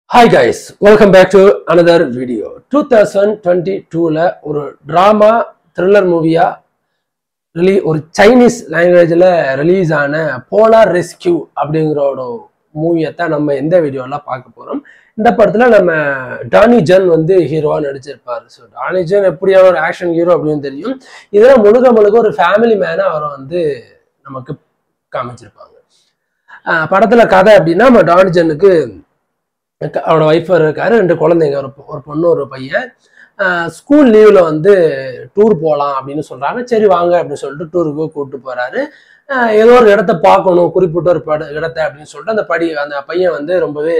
hi guys welcome back to another video two thousand twenty டூவில் ஒரு drama thriller மூவியாக ரிலீ ஒரு சைனீஸ் லாங்குவேஜில் ரிலீஸ் ஆன போலார் ரெஸ்கியூ அப்படிங்கிற ஒரு மூவியை தான் நம்ம எந்த வீடியோவில் பார்க்க போகிறோம் இந்த படத்தில் நம்ம டானி ஜன் வந்து ஹீரோவாக நடிச்சிருப்பார் ஸோ டானி ஜன் எப்படியான ஒரு ஆக்ஷன் ஹீரோ அப்படின்னு தெரியும் இதில் முழுக்க முழுக்க ஒரு ஃபேமிலி மேனாக அவரை வந்து நமக்கு காமிச்சிருப்பாங்க ஆஹ் படத்துல கதை அப்படின்னா நம்ம டானி ஜன்னுக்கு க- அவரோட ஒய்ஃப் இருக்காரு ரெண்டு குழந்தைங்க ஒரு பொ- ஒரு பொண்ணு ஒரு பையன் ஸ்கூல் லீவில் வந்து டூர் போகலாம் அப்படின்னு சொல்றாங்க சரி வாங்க அப்படின்னு சொல்லிட்டு டூருக்கு கூப்பிட்டு போறாரு ஆஹ் ஏதோ ஒரு இடத்த பார்க்கணும் குறிப்பிட்ட ஒரு பட இடத்த அப்படின்னு சொல்லிட்டு அந்த படி அந்த பையன் வந்து ரொம்பவே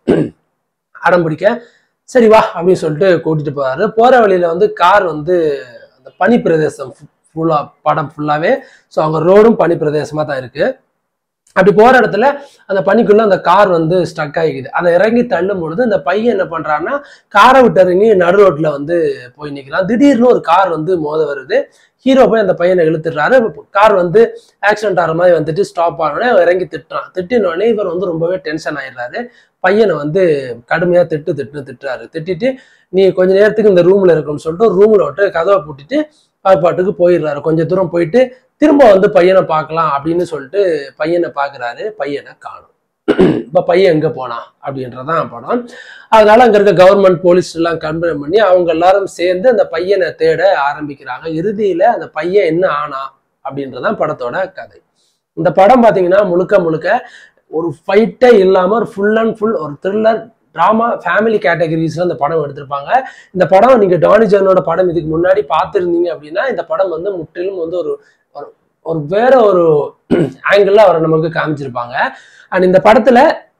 அடம் பிடிக்க சரி வா அப்படின்னு சொல்லிட்டு கூட்டிட்டு போறாரு போற வழியில வந்து கார் வந்து அந்த பனி பிரதேசம் ஃபுல்லா படம் ஃபுல்லாவே ஸோ அவங்க ரோடும் பனி பிரதேசமா தான் இருக்கு அப்படி போற இடத்துல அந்த பனிக்குள்ள அந்த கார் வந்து ஸ்டக் ஆகிக்குது அதை இறங்கி தள்ளும் பொழுது அந்த பையன் என்ன பண்றான்னா காரை விட்டு இறங்கி நடு ரோட்ல வந்து போய் நிக்கிறான் திடீர்னு ஒரு கார் வந்து மோத வருது ஹீரோ போய் அந்த பையனை இழுத்துடுறாரு கார் வந்து ஆக்சிடென்ட் ஆகிற மாதிரி வந்துட்டு ஸ்டாப் ஆனோடனே அவன் இறங்கி திட்டுறான் திட்டினோடனே இவர் வந்து ரொம்பவே டென்ஷன் ஆயிடுறாரு பையனை வந்து கடுமையா திட்டு திட்டு திட்டுறாரு திட்டிட்டு நீ கொஞ்ச நேரத்துக்கு இந்த ரூம்ல இருக்குன்னு சொல்லிட்டு ரூம்ல விட்டு கதவை பூட்டிட்டு அவர் பாட்டுக்கு போயிடுறாரு கொஞ்ச தூரம் போயிட்டு திரும்ப வந்து பையனை பார்க்கலாம் அப்படின்னு சொல்லிட்டு பையனை பார்க்கறாரு பையனை காணும் இப்போ பையன் எங்க போனான் அப்படின்றதான் படம் அதனால அங்க இருக்க கவர்மெண்ட் போலீஸ் எல்லாம் கன்ஃபர்ம் பண்ணி அவங்க எல்லாரும் சேர்ந்து அந்த பையனை தேட ஆரம்பிக்கிறாங்க இறுதியில அந்த பையன் என்ன ஆனா அப்படின்றதான் படத்தோட கதை இந்த படம் பாத்தீங்கன்னா முழுக்க முழுக்க ஒரு ஃபைட்டே இல்லாம ஒரு ஃபுல் அண்ட் ஃபுல் ஒரு த்ரில்லர் ட்ராமா ஃபேமிலி கேட்டகரிஸ்ல இந்த படம் எடுத்திருப்பாங்க இந்த படம் நீங்க டானி ஜானோட படம் இதுக்கு முன்னாடி பார்த்துருந்தீங்க அப்படின்னா இந்த படம் வந்து முற்றிலும் வந்து ஒரு ஒரு- ஒரு வேற ஒரு ஆங்கிள் அவரை நமக்கு காமிச்சிருப்பாங்க அண்ட் இந்த படத்துல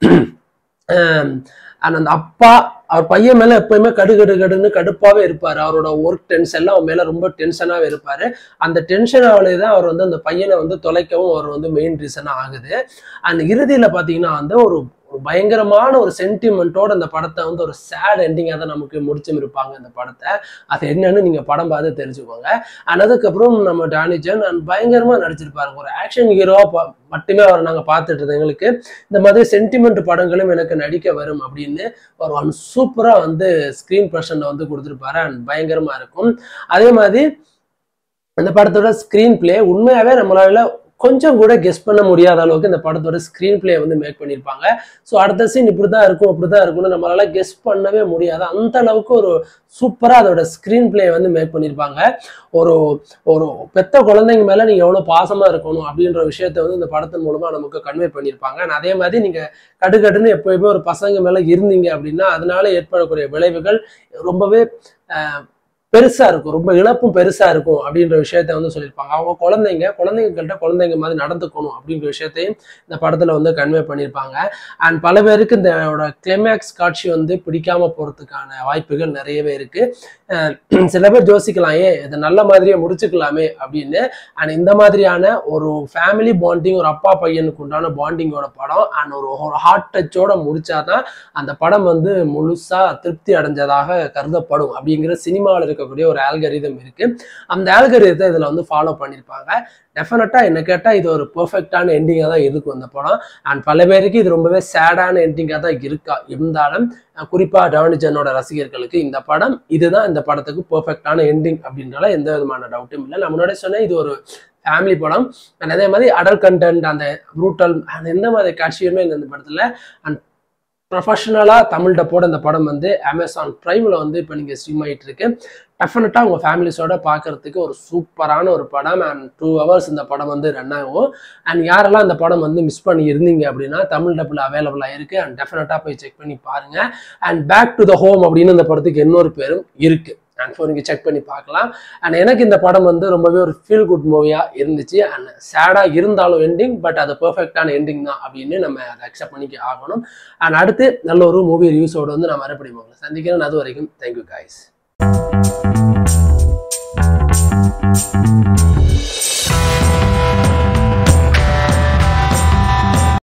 ஆம், and அந்த அப்பா அவர் பையன் மேல எப்பயுமே கடு கடு கடுன்னு கடுப்பாவே இருப்பாரு அவரோட ஒர்க் டென்ஷன்ல அவன் மேல ரொம்ப டென்ஷனாவே இருப்பாரு அந்த டென்ஷனாலே தான் அவர் வந்து அந்த பையனை வந்து தொலைக்கவும் அவர் வந்து மெயின் ரீசனா ஆகுது அண்ட் இறுதியில பாத்தீங்கன்னா வந்து ஒரு ஒரு பயங்கரமான ஒரு சென்டிமெண்ட்டோட அந்த படத்தை வந்து ஒரு சேட் எண்டிங்காக தான் நமக்கு முடிச்சும் இருப்பாங்க இந்த படத்தை அது என்னன்னு நீங்க படம் பார்த்து தெரிஞ்சுக்கோங்க அண்ட் அதுக்கப்புறம் நம்ம டானிஜன் அண்ட் பயங்கரமா நடிச்சிருப்பாருங்க ஒரு ஆக்ஷன் ஹீரோவா மட்டுமே அவர் நாங்க பார்த்துட்டு இருந்தோம் எங்களுக்கு இந்த மாதிரி சென்டிமெண்ட் படங்களும் எனக்கு நடிக்க வரும் அப்படின்னு ஒரு ஒன் சூப்பரா வந்து ஸ்கிரீன் ப்ரெஷன்ல வந்து கொடுத்துருப்பாரு அண்ட் பயங்கரமா இருக்கும் அதே மாதிரி அந்த படத்தோட ஸ்கிரீன் பிளே உண்மையாவே நம்மளால கொஞ்சம் கூட கெஸ் பண்ண முடியாத அளவுக்கு இந்த படத்தோட ஸ்கிரீன் பிளே வந்து மேக் பண்ணியிருப்பாங்க ஸோ அடுத்த சீன் இப்படிதான் இருக்கும் அப்படிதான் இருக்கும்னு நம்மளால கெஸ் பண்ணவே முடியாது அந்த அளவுக்கு ஒரு சூப்பரா அதோட ஸ்கிரீன் பிளே வந்து மேக் பண்ணியிருப்பாங்க ஒரு ஒரு பெத்த குழந்தைங்க மேல நீங்க எவ்வளவு பாசமா இருக்கணும் அப்படின்ற விஷயத்த வந்து இந்த படத்தின் மூலமா நமக்கு கன்வே பண்ணியிருப்பாங்க And அதே மாதிரி நீங்க கடுகடுன்னு எப்பயுமே ஒரு பசங்க மேல இருந்தீங்க அப்படின்னா அதனால ஏற்படக்கூடிய விளைவுகள் ரொம்பவே ஆஹ், பெருசா இருக்கும் ரொம்ப இழப்பும் பெருசா இருக்கும் அப்படின்ற விஷயத்த வந்து சொல்லியிருப்பாங்க அவங்க குழந்தைங்க குழந்தைங்கள்ட்ட குழந்தைங்க மாதிரி நடந்துக்கணும் அப்படின்ற விஷயத்தையும் இந்த படத்துல வந்து கன்வே பண்ணியிருப்பாங்க அண்ட் பல பேருக்கு இந்த கிளைமேக்ஸ் காட்சி வந்து பிடிக்காம போறதுக்கான வாய்ப்புகள் நிறையவே இருக்கு அஹ் சில பேர் யோசிக்கலாம் ஏன் இதை நல்ல மாதிரியே முடிச்சுக்கலாமே அப்படின்னு அண்ட் இந்த மாதிரியான ஒரு ஃபேமிலி பாண்டிங் ஒரு அப்பா பையனுக்கு உண்டான பாண்டிங்கோட படம் அண்ட் ஒரு ஒரு ஹார்ட் டச்சோட முடிச்சாதான் அந்த படம் வந்து முழுசா திருப்தி அடைஞ்சதாக கருதப்படும் அப்படிங்கிற சினிமாவில் இருக்கக்கூடிய ஒரு ஆல்கரிதம் இருக்கு அந்த ஆல்கரிதத்தை இதுல வந்து ஃபாலோ பண்ணியிருப்பாங்க டெஃபினட்டா என்ன கேட்டா இது ஒரு பெர்ஃபெக்டான எண்டிங்காக தான் இருக்கும் இந்த படம் அண்ட் பல பேருக்கு இது ரொம்பவே சேடான எண்டிங்காக தான் இருக்கா இருந்தாலும் அஹ் குறிப்பா டானிஜனோட ரசிகர்களுக்கு இந்த படம் இதுதான் இந்த படத்துக்கு பெர்ஃபெக்டான எண்டிங் அப்படின்றல எந்த விதமான டவுட்டும் இல்லை நான் முன்னாடி சொன்னேன் இது ஒரு ஃபேமிலி படம் அண்ட் அதே மாதிரி அடல் கண்டென்ட் அந்த ப்ரூட்டல் அந்த எந்த மாதிரி காட்சியுமே இல்லை இந்த படத்துல அண்ட் ப்ரொஃபஷனலாக தமிழ் டப்போட இந்த படம் வந்து அமேசான் ப்ரைமில் வந்து இப்போ நீங்கள் ஸ்ட்ரீம் ஆகிட்டு இருக்கு டெஃபினட்டாக உங்கள் ஃபேமிலிஸோட பார்க்கறதுக்கு ஒரு சூப்பரான ஒரு படம் அண்ட் டூ ஹவர்ஸ் இந்த படம் வந்து ரன் ஆகும் அண்ட் யாரெல்லாம் இந்த படம் வந்து மிஸ் பண்ணி இருந்தீங்க அப்படின்னா தமிழ் டப்பில் அவைலபிளாக இருக்கு அண்ட் டெஃபினட்டாக போய் செக் பண்ணி பாருங்க and back to the home அப்படின்னு இந்த படத்துக்கு இன்னொரு பேரும் இருக்கு அண்ட் ஸோ நீங்கள் செக் பண்ணி பார்க்கலாம் அண்ட் எனக்கு இந்த படம் வந்து ரொம்பவே ஒரு ஃபீல் குட் மூவியாக இருந்துச்சு அண்ட் சேடாக இருந்தாலும் எண்டிங் பட் அது பெர்ஃபெக்டான எண்டிங் தான் அப்படின்னு நம்ம அதை அக்செப்ட் பண்ணிக்க ஆகணும் அண்ட் அடுத்து நல்ல ஒரு மூவி ரிவ்யூஸோட வந்து நான் மறுபடியும் உங்களை சந்திக்கிறேன் அது வரைக்கும் தேங்க்யூ guys